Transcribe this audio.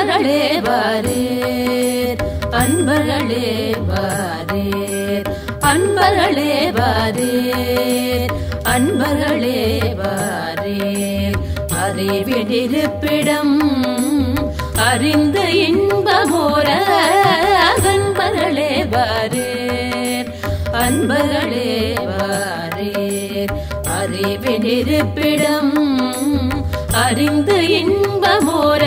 அன்பர்களே வாரீர் அன்பர்களே வாரீர் அன்பர்களே வாரீர் அன்பர்களே வாரீர் அறிவிடிருப்பிடம் அறிந்த இன்பமோர அன்பர்களே வாரீர் அன்பர்களே வாரீர் அறிவினிருப்பிடம் அறிந்து இன்பமோர